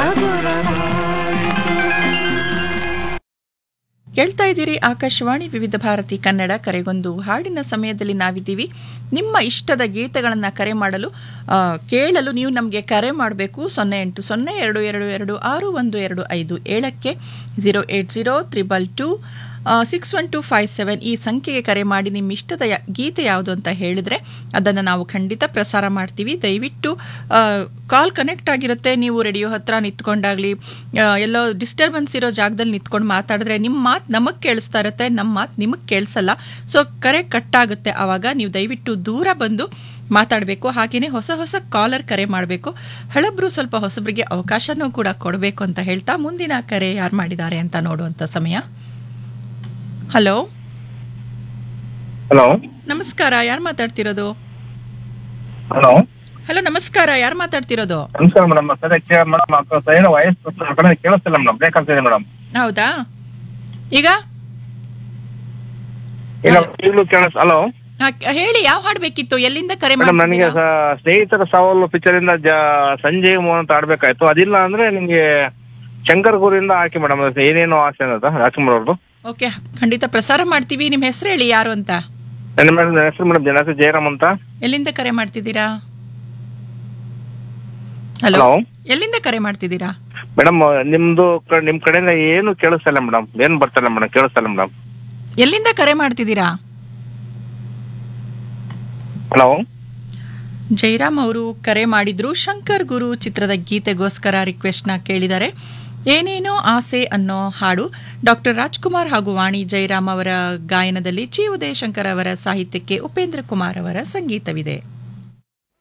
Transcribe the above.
ಕೇಳ್ತಾ ಇದ್ದೀರಿ ಆಕಾಶವಾಣಿ ವಿವಿಧ ಭಾರತಿ ಕನ್ನಡ ಕರೆಗೊಂದು ಹಾಡಿನ ಸಮಯದಲ್ಲಿ ನಾವಿದ್ದೀವಿ ನಿಮ್ಮ ಇಷ್ಟದ ಗೀತೆಗಳನ್ನು ಕರೆ ಮಾಡಲು ಆ, ಕೇಳಲು ನೀವು ನಮಗೆ ಕರೆ ಮಾಡಬೇಕು ಸೊನ್ನೆ ಎಂಟು ಸೊನ್ನೆ ಎರಡು ಎರಡು ಎರಡು ಆರು ಒಂದು ಎರಡು ಐದು ಏಳಕ್ಕೆ zero eight zero triple two six one two five seven ಈ ಸಂಖ್ಯೆಗೆ ಕರೆ ಮಾಡಿ ನಿಮ್ಮ ಇಷ್ಟದ ಯ- ಗೀತೆ ಯಾವುದು ಅಂತ ಹೇಳಿದ್ರೆ ಅದನ್ನು ನಾವು ಖಂಡಿತ ಪ್ರಸಾರ ಮಾಡ್ತೀವಿ ದಯವಿಟ್ಟು ಕಾಲ್ ಕನೆಕ್ಟ್ ಆಗಿರುತ್ತೆ ನೀವು ರೇಡಿಯೋ ಹತ್ರ ನಿಂತ್ಕೊಂಡಾಗ್ಲಿ ಆ, ಎಲ್ಲೋ ಡಿಸ್ಟರ್ಬೆನ್ಸ್ ಇರೋ ಜಾಗದಲ್ಲಿ ನಿಂತ್ಕೊಂಡು ಮಾತಾಡಿದ್ರೆ ನಿಮ್ಮ ಮಾತು ನಮಗೆ ಕೇಳಿಸ್ತಾ ಇರುತ್ತೆ ನಮ್ಮ ಮಾತು ನಿಮಗೆ ಕೇಳಿಸಲ್ಲ ಸೊ ಕರೆ ಕಟ್ ಆಗುತ್ತೆ ಆವಾಗ ನೀವು ದಯವಿಟ್ಟು ದೂರ ಬಂದು ಮಾತಾಡಬೇಕು ಹಾಗೆಯೇ ಹೊಸ ಹೊಸ ಕಾಲರ್ ಕರೆ ಮಾಡಬೇಕು ಹಳಬ್ರು ಸ್ವಲ್ಪ ಹೊಸಬರಿಗೆ ಅವಕಾಶನೂ ಕೂಡ ಕೊಡಬೇಕು ಅಂತ ಹೇಳ್ತಾ ಮುಂದಿನ ಕರೆ ಯಾರು ಮಾಡಿದ್ದಾರೆ ಅಂತ ನೋಡುವಂಥ ಸಮಯ ಹಲೋ ಹಲೋ ನಮಸ್ಕಾರ ಯಾರು ಮಾತಾಡ್ತಿರೋದು ಹಲೋ ಹಲೋ ನಮಸ್ಕಾರ ಯಾರು ಮಾತಾಡ್ತಿರೋದು ನಮಸ್ಕಾರ ಮೇಡಮ್ ಸದ್ಯಕ್ಕೆ ಮೇಡಮ್ ಸೈನ್ ವಯಸ್ಸು ಆ ಕಡೆ ಕೇಳಿಸ್ತಿಲ್ಲ ಮೇಡಮ್ ಬ್ರೇಕ್ ಆಗ್ತಿದೆ ಮೇಡಮ್ ಹೌದಾ ಈಗ ಇಲ್ಲ ಈಗಲೂ ಕೇಳಿಸ್ ಹಲೋ ಆ, ಹೇಳಿ ಯಾವ ಹಾಡ್ ಬೇಕಿತ್ತು ಎಲ್ಲಿಂದ ಕರೆ ಮೇಡಮ್ ನನಗೆ ಮಾಡ್ತಿದ್ದೀರಾ? ಸ- ಸ್ನೇಹಿತರ ಸವಾಲು ಪಿಕ್ಚರ್ ಇಂದ ಜ ಸಂಜಯ್ ಮೋಹನ್ ಅಂತ ಆಡ್ಬೇಕಾಯ್ತು ಅದಿಲ್ಲ ಅಂದ್ರೆ ನಿಮ್ಗೆ ಶಂಕರ್ ಗುರಿಂದ ಹಾಕಿ ಮೇಡಮ್ ಏನೇನೋ ಆಸೆ ಅನ್ನೋದು ರಾಜ್ಕುಮಾರ್ ಅವ್ರದ್ದು ಓಕೆ ಖಂಡಿತ ಪ್ರಸಾರ ಮಾಡ್ತೀವಿ ನಿಮ್ಮ ಹೆಸರು ಹೇಳಿ ಯಾರು ಅಂತ ನನ್ನ ಮೇಡಮ್ ನನ್ನ ಹೆಸರು ಮೇಡಮ್ ಜನ ಹೆಸರು ಜಯರಾಮ್ ಅಂತ ಎಲ್ಲಿಂದ ಕರೆ ಮಾಡ್ತಿದ್ದೀರಾ ಹಲೋ ಹಲೋ ಎಲ್ಲಿಂದ ಕರೆ ಮಾಡ್ತಿದ್ದೀರಾ ಮೇಡಮ್ ನಿಮ್ದು ಕ- ನಿಮ್ ಕಡೆಯಿಂದ ಏನು ಕೇಳಿಸ್ತಿಲ್ಲ ಮೇಡಮ್ ಏನ್ ಬರ್ತಿಲ್ಲ ಮೇಡಮ್ ಕೇಳಿಸ್ತಿಲ್ಲ ಮೇಡಮ್ ಎಲ್ಲಿಂದ ಕರೆ ಮಾಡ್ತಿದ್ದೀರಾ ಹಲೋ ಜೈರಾಮ್ ಅವರು ಕರೆ ಮಾಡಿದ್ರು ಶಂಕರ್ ಗುರು ಚಿತ್ರದ ಗೀತೆಗೋಸ್ಕರ ರಿಕ್ವೆಸ್ಟ್ನ ಕೇಳಿದ್ದಾರೆ ಏನೇನೋ ಆಸೆ ಅನ್ನೋ ಹಾಡು ಡಾಕ್ಟರ್ ರಾಜ್ಕುಮಾರ್ ಹಾಗೂ ವಾಣಿ ಜೈರಾಮ್ ಅವರ ಗಾಯನದಲ್ಲಿ ಚಿ ಉದಯಶಂಕರ್ ಅವರ ಸಾಹಿತ್ಯಕ್ಕೆ ಉಪೇಂದ್ರ ಕುಮಾರ್ ಅವರ ಸಂಗೀತವಿದೆ